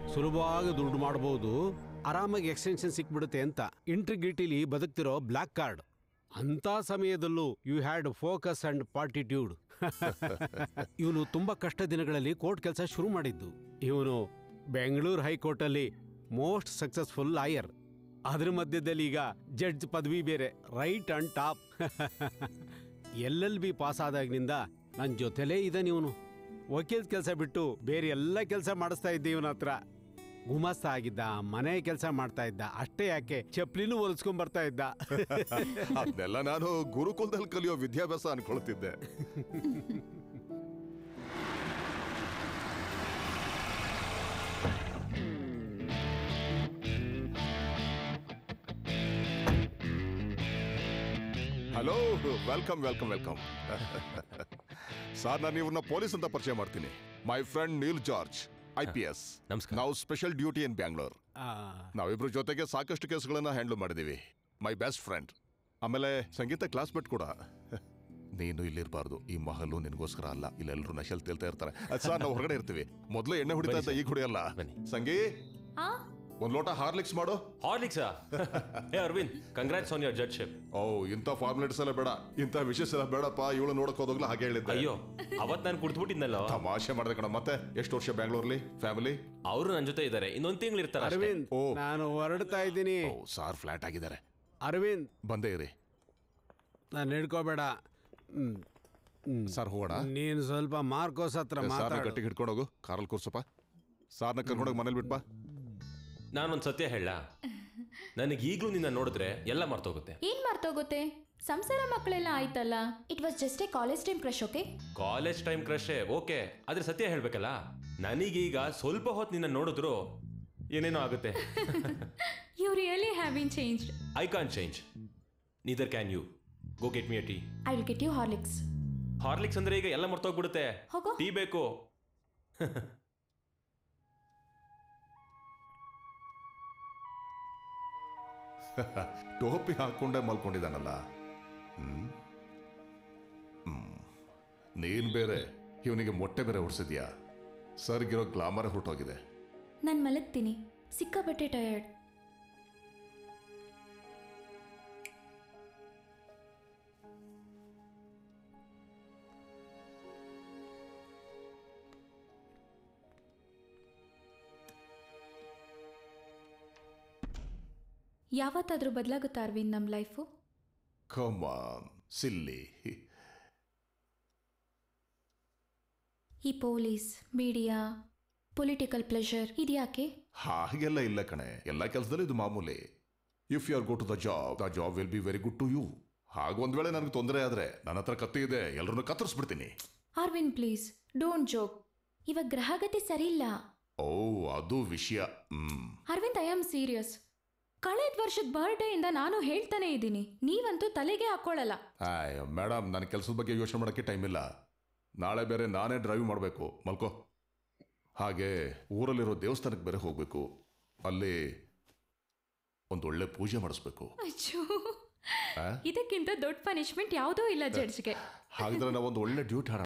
ಸುಲಭವಾಗಿ ದುಡ್ಡು ಮಾಡಬಹುದು ಆರಾಮಾಗಿ ಎಕ್ಸ್ಟೆನ್ಷನ್ ಸಿಕ್ಬಿಡುತ್ತೆ ಅಂತ ಇಂಟ್ರಿಗ್ರಿಟಿಲಿ ಬದುಕ್ತಿರೋ ಬ್ಲ್ಯಾಕ್ ಕಾರ್ಡ್ ಅಂತ ಸಮಯದಲ್ಲೂ you had focus and fortitude ಇವನು ತುಂಬಾ ಕಷ್ಟ ದಿನಗಳಲ್ಲಿ ಕೋರ್ಟ್ ಕೆಲಸ ಶುರು ಮಾಡಿದ್ದು ಇವನು ಬೆಂಗಳೂರು ಹೈಕೋರ್ಟಲ್ಲಿ ಮೋಸ್ಟ್ ಸಕ್ಸಸ್ಫುಲ್ ಲಾಯರ್ ಅದ್ರ ಮಧ್ಯದಲ್ಲಿ ಈಗ ಜಡ್ಜ್ ಪದವಿ ಬೇರೆ right and top L L B pass ಆದಾಗಿನಿಂದ ನನ್ನ ಜೊತೆಲೇ ಇದ್ದಾನೆ ಇವನು ವಕೀಲ್ ಕೆಲಸ ಬಿಟ್ಟು ಬೇರೆ ಎಲ್ಲ ಕೆಲಸ ಮಾಡಿಸ್ತಾ ಇದ್ದೆ ಇವನ ಹತ್ರ ಗುಮಾಸ್ತ ಆಗಿದ್ದ ಮನೆ ಕೆಲಸ ಮಾಡ್ತಾ ಇದ್ದ ಅಷ್ಟೇ ಯಾಕೆ ಚಪ್ಲಿನೂ ಹೊಲಿಸ್ಕೊಂಡ್ ಬರ್ತಾ ಇದ್ದ ಅದನ್ನೆಲ್ಲ ನಾನು ಗುರುಕುಲದಲ್ಲಿ ಕಲಿಯೋ ವಿದ್ಯಾಭ್ಯಾಸ ಅನ್ಕೊಳ್ತಿದ್ದೆ hello welcome welcome welcome sir ನಾನು ಇವ್ರನ್ನ ಪೊಲೀಸ್ ಅಂತ ಪರಿಚಯ ಮಾಡ್ತೀನಿ my friend Neil George I P S ನಮಸ್ಕಾರ. ನಾವು ಸ್ಪೆಷಲ್ ಡ್ಯೂಟಿ ಇನ್ ಬ್ಯಾಂಗ್ಳೂರ್ ಆ, ನಾವಿಬ್ರು ಜೊತೆಗೆ ಸಾಕಷ್ಟು ಕೇಸ್ಗಳನ್ನ ಹ್ಯಾಂಡಲ್ ಮಾಡಿದೀವಿ ಮೈ ಬೆಸ್ಟ್ ಫ್ರೆಂಡ್ ಆಮೇಲೆ ಸಂಗೀತ ಕ್ಲಾಸ್ಮೇಟ್ ಕೂಡ ನೀನು ಇಲ್ಲಿರ್ಬಾರ್ದು ಈ ಮಹಲು ನಿನಗೋಸ್ಕರ ಅಲ್ಲ ಇಲ್ಲೆಲ್ಲರೂ ನಶಲ್ ತೇಲ್ತಾ ಇರ್ತಾರೆ ಅದ್ ಸರ್ ನಾವು ಹೊರಗಡೆ ಇರ್ತೀವಿ ಮೊದಲು ಎಣ್ಣೆ ಹೊಡಿತಾ ಇದ್ದ ಈಗ ಹೊಡಿಯಲ್ಲ ಬನ್ನಿ. ಸಂಗೀ ಆ ಒಂದ್ ಲೋಟ ಹಾರ್ಲಿಕ್ಸ್ ಮಾಡು ಹಾರ್ಲಿಕ್ಸಾ hey Arvind congrats on your judgeship ಓ ಇಂಥ ಫಾರ್ಮಾಲಿಟೀಸ್ ಎಲ್ಲ ಬೇಡ ಇಂಥ ವಿಶೇಷ ಎಲ್ಲ ಬೇಡಪ್ಪ ಇವಳು ನೋಡಕ್ ಹೋದಾಗ್ಲೂ ಹಾಗೆ ಹೇಳಿದ್ದೆ ಅಯ್ಯೋ ಅವತ್ ನಾನು ಕುಡ್ದ್ಬಿಟ್ಟಿದ್ನಲ್ಲ ತಮಾಷೆ ಮಾಡಿದೆ ಕಣ ಮತ್ತೆ ಎಷ್ಟು ವರ್ಷ ಬ್ಯಾಂಗ್ಳೂರ್ಲಿ ಫ್ಯಾಮಿಲಿ ಅವರು ನನ್ನ ಜೊತೆ ಇದ್ದಾರೆ ಇನ್ನೊಂದ್ ತಿಂಗಳು ಇರ್ತಾರೆ ಅಷ್ಟೇ. ಅರವಿಂದ್ ಓ. ನಾನು ಹೊರಡ್ತಾ ಇದ್ದೀನಿ ಓ ಸಾರ್ ಫ್ಲಾಟ್ ಆಗಿದ್ದಾರೆ ಅರವಿಂದ್ ಬಂದೇ ಇರಿ ನಾನು ಹಿಡ್ಕೋಬೇಡ ಹ್ಮ್. ಸರ್ ಹೋಗೋಣ ನೀನು ಸ್ವಲ್ಪ ಮಾರ್ಕೋಸ್ ಹತ್ರ ಸಾರ್ನ ಮಾತಾಡು ಗಟ್ಟಿಗೆ ಹಿಡ್ಕೊಂಡು ಹೋಗು ಕಾರಲ್ಲಿ ಕೂರ್ಸಪ್ಪ ಸಾರ್ನ ಕರ್ಕೊಂಡೋಗಿ ಮನೇಲಿ ಬಿಟ್ಬಾ ನಾನೊಂದ್ ಸತ್ಯ ಹೇಳ ನನಗೆ ಈಗ್ಲೂ ನಿನ್ನ ನೋಡಿದ್ರೆ ಎಲ್ಲ ಮರ್ತೋಗುತ್ತೆ ಏನ್ ಮರ್ತೋಗುತ್ತೆ ಸಂಸಾರ ಮಕ್ಕಳೆಲ್ಲ ಆಯ್ತಲ್ಲ it was just a college time crush okay college time ಕ್ರಶೇ ಓಕೆ ಆದ್ರೆ ಸತ್ಯ ಹೇಳ್ಬೇಕಲ್ಲ ನನಗೀಗ ಸ್ವಲ್ಪ ಹೊತ್ತು ನಿನ್ನ ನೋಡಿದ್ರು ಏನೇನೋ ಆಗುತ್ತೆ you really have been changed I can't change neither can you go get me a tea I will get you Horlicks Horlicks ಅಂದ್ರೆ ಈಗ ಎಲ್ಲ ಮರ್ತೋಗ್ಬಿಡುತ್ತೆ ಹೋಗು. ಟೀ ಬೇಕು ಟೋಪಿ ಹಾಕೊಂಡೇ ಮಲ್ಕೊಂಡಿದ್ದಾನಲ್ಲ ಹ್ಮ್ ಹ್ಮ್. ನೀನ್ ಬೇರೆ ಇವನಿಗೆ ಮೊಟ್ಟೆ ಬೇರೆ ಹೊಡ್ಸಿದ್ಯಾ ಸರ್ಗಿರೋ ಗ್ಲಾಮರ್ ಹೊರಟೋಗಿದೆ ನಾನು ಮಲಗ್ತೀನಿ ಸಿಕ್ಕಾಬಟ್ಟೆ ಟಯರ್ಡ್ ಯಾವತ್ತಾದ್ರೂ ಬದಲಾಗುತ್ತಾ ಅರವಿಂದ್ ನಮ್ಮ ಲೈಫು ಕಮಾನ್ ಸಿಲ್ಲಿ ಈ ಪೊಲೀಸ್ ಮೀಡಿಯಾ ಪೊಲಿಟಿಕಲ್ ಪ್ಲೆಷರ್ ಇದ್ಯಾಕೆ ಹಾಗೆಲ್ಲ ಇಲ್ಲ ಕಣೆ ಎಲ್ಲ ಕೆಲಸದಲ್ಲೂ ಇದು ಮಾಮೂಲಿ if you are go to the job the job will be very good to you ಹಾಗ ಒಂದ್ ವೇಳೆ ನನಗೆ ತೊಂದರೆ ಆದ್ರೆ ನನ್ನ ಹತ್ರ ಕತ್ತಿ ಇದೆ ಎಲ್ಲರನ್ನು ಕತ್ತರಿಸ್ಬಿಡ್ತೀನಿ ಅರವಿಂದ್ ಪ್ಲೀಸ್ ಡೋಂಟ್ ಜೋಕ್ ಇವಾಗ ಗ್ರಹಗತಿ ಸರಿಯಿಲ್ಲ ಓ ಅದು ವಿಷಯ hmm Arvind I am serious ಕಳೆದ ವರ್ಷದ ಬರ್ಡೇಯಿಂದ ನಾನು ಹೇಳ್ತಾನೆ ಇದ್ದೀನಿ ನೀವಂತೂ ತಲೆಗೆ ಹಾಕೊಳ್ಳಲ್ಲ ಆಯ್ ಮೇಡಮ್ ನನ್ನ ಕೆಲಸದ ಬಗ್ಗೆ ಯೋಚನೆ ಮಾಡೋಕ್ಕೆ ಟೈಮ್ ಇಲ್ಲ ನಾಳೆ ಬೇರೆ ನಾನೇ ಡ್ರೈವ್ ಮಾಡಬೇಕು ಮಲ್ಕೋ ಹಾಗೆ ಊರಲ್ಲಿರೋ ದೇವಸ್ಥಾನಕ್ಕೆ ಬೇರೆ ಹೋಗಬೇಕು ಅಲ್ಲಿ ಒಂದು ಒಳ್ಳೆ ಪೂಜೆ ಮಾಡಿಸ್ಬೇಕು ಅಯ್ಯೋ ಇದಕ್ಕಿಂತ ದೊಡ್ಡ ಪನಿಷ್ಮೆಂಟ್ ಯಾವುದೂ ಇಲ್ಲ ಜಡ್ಜ್ಗೆ ಹಾಗಿದ್ರೆ ನಾವು ಒಂದು ಒಳ್ಳೆ ಡ್ಯೂಟಿ